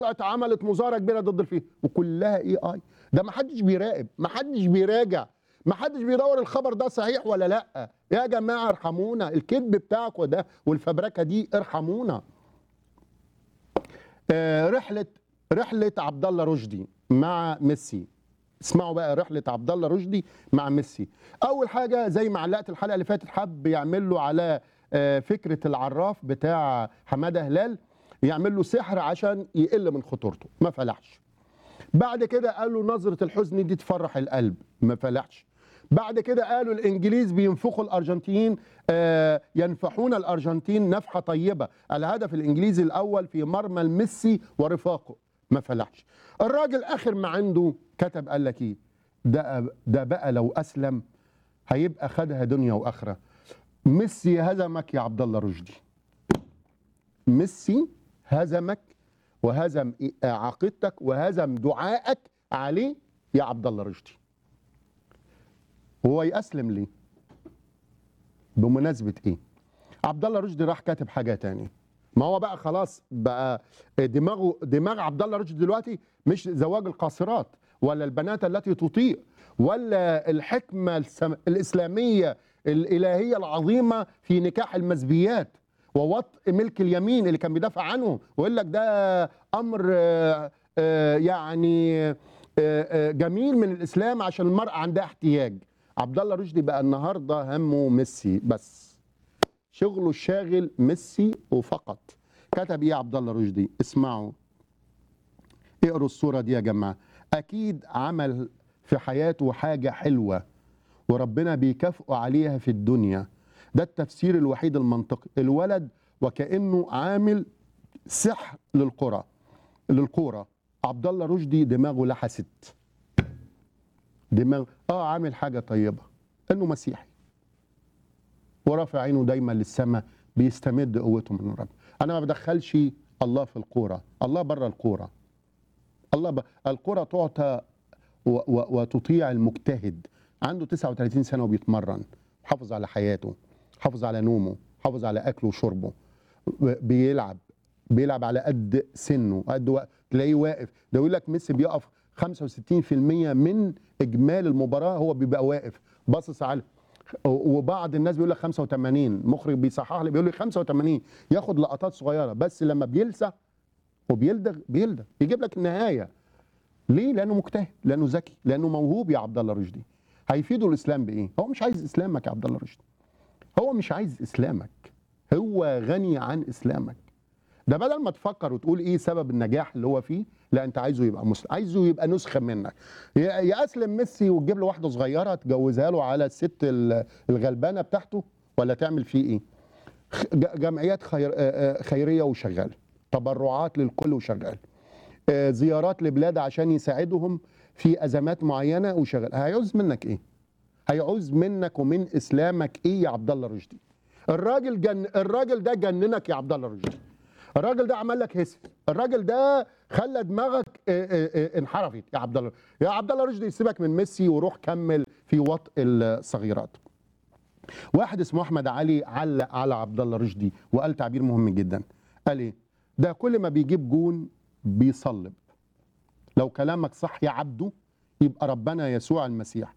اتعملت مظاهره كبيره ضد الفيل وكلها اي اي ده ما حدش بيراقب ما حدش بيراجع ما حدش بيدور الخبر ده صحيح ولا لا يا جماعه ارحمونا الكذب بتاعكم ده والفبركه دي ارحمونا آه رحله رحله عبد الله رشدي مع ميسي اسمعوا بقى رحله عبد الله رشدي مع ميسي اول حاجه زي ما علقت الحلقه اللي فاتت حب يعمل له على آه، فكره العراف بتاع حماده هلال يعمل له سحر عشان يقل من خطورته ما فلحش بعد كده قال له نظره الحزن دي تفرح القلب ما فلحش بعد كده قالوا الانجليز بينفخوا الارجنتين آه، ينفحون الارجنتين نفحه طيبه الهدف الانجليزي الاول في مرمى ميسي ورفاقه ما فلحش الراجل اخر ما عنده كتب قال لك ايه ده ده بقى لو اسلم هيبقى خدها دنيا واخره ميسي هزمك يا عبد الله رشدي ميسي هزمك وهزم عقيدتك وهزم دعائك عليه يا عبد الله رشدي هو يأسلم ليه بمناسبة ايه عبد الله رشدي راح كاتب حاجة تاني ما هو بقى خلاص بقى دماغه دماغ عبد الله رشدي دلوقتي مش زواج القاصرات ولا البنات التي تطيع ولا الحكمة السم... الإسلامية الإلهية العظيمة في نكاح المزبيات ووطء ملك اليمين اللي كان بيدافع عنه ويقول لك ده أمر آه، آه، يعني آه، آه، جميل من الإسلام عشان المرأة عندها احتياج عبد الله رشدي بقى النهارده همه ميسي بس شغله الشاغل ميسي وفقط كتب ايه عبد الله رشدي اسمعوا اقروا الصوره دي يا جماعه اكيد عمل في حياته حاجه حلوه وربنا بيكافئه عليها في الدنيا ده التفسير الوحيد المنطقي الولد وكانه عامل سحر للقرى للكوره عبد الله رشدي دماغه لحست دماغ اه عامل حاجه طيبه انه مسيحي ورافع عينه دايما للسماء بيستمد قوته من رب انا ما بدخلش الله في الكوره الله بره الكوره الله ب... الكوره تعطى و... و... وتطيع المجتهد عنده 39 سنه وبيتمرن حافظ على حياته حافظ على نومه حافظ على اكله وشربه بيلعب بيلعب على قد سنه قد وقت تلاقيه واقف ده يقول لك ميسي بيقف 65% من اجمالي المباراه هو بيبقى واقف باصص على وبعض الناس بيقول لك 85 مخرج بيصحح لي بيقول لي 85 ياخد لقطات صغيره بس لما بيلسع وبيلدغ بيلدغ يجيب لك النهايه ليه؟ لانه مجتهد لانه ذكي لانه موهوب يا عبد الله رشدي هيفيده الاسلام بايه؟ هو مش عايز اسلامك يا عبد الله رشدي هو مش عايز اسلامك هو غني عن اسلامك ده بدل ما تفكر وتقول ايه سبب النجاح اللي هو فيه لا انت عايزه يبقى مسلم عايزه يبقى نسخه منك يا يا اسلم ميسي وتجيب له واحده صغيره تجوزها له على الست ال- الغلبانه بتاعته ولا تعمل فيه ايه خ- ج- جمعيات خير آه، آه، خيريه وشغال تبرعات للكل وشغال آه، زيارات لبلاد عشان يساعدهم في ازمات معينه وشغال هيعوز منك ايه هيعوز منك ومن اسلامك ايه يا عبد الله رشدي الراجل جن الراجل ده جننك يا عبد الله رشدي الراجل ده عمل لك هس الراجل ده خلى دماغك آه، آه، آه، انحرفت يا عبد الله يا عبد الله رشدي سيبك من ميسي وروح كمل في وطء الصغيرات واحد اسمه احمد علي علق على عبد الله رشدي وقال تعبير مهم جدا قال ايه ده كل ما بيجيب جون بيصلب لو كلامك صح يا عبده يبقى ربنا يسوع المسيح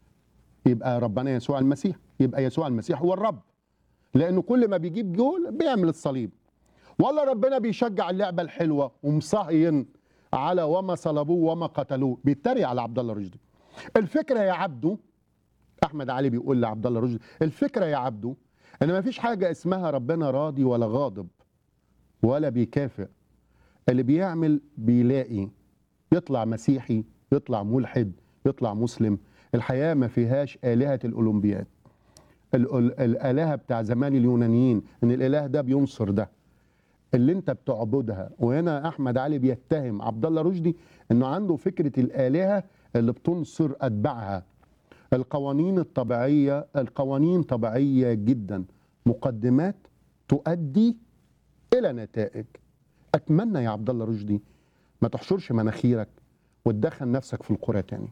يبقى ربنا يسوع المسيح يبقى يسوع المسيح هو الرب لانه كل ما بيجيب جول بيعمل الصليب والله ربنا بيشجع اللعبه الحلوه ومصهين على وما صلبوه وما قتلوه بيتريق على عبد الله رشدي الفكره يا عبده احمد علي بيقول لعبد الله رشدي الفكره يا عبده ان ما فيش حاجه اسمها ربنا راضي ولا غاضب ولا بيكافئ اللي بيعمل بيلاقي يطلع مسيحي يطلع ملحد يطلع مسلم الحياه ما فيهاش الهه الاولمبياد ال- ال- الالهه بتاع زمان اليونانيين ان الاله ده بينصر ده اللي انت بتعبدها وهنا احمد علي بيتهم عبد الله رشدي انه عنده فكره الالهه اللي بتنصر اتباعها القوانين الطبيعيه القوانين طبيعيه جدا مقدمات تؤدي الى نتائج اتمنى يا عبد الله رشدي ما تحشرش مناخيرك وتدخل نفسك في القرى تاني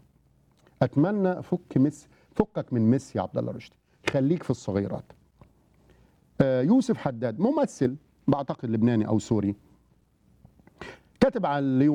اتمنى فك مس فكك من ميسي يا عبد الله رشدي خليك في الصغيرات آه، يوسف حداد ممثل بعتقد لبناني او سوري كاتب على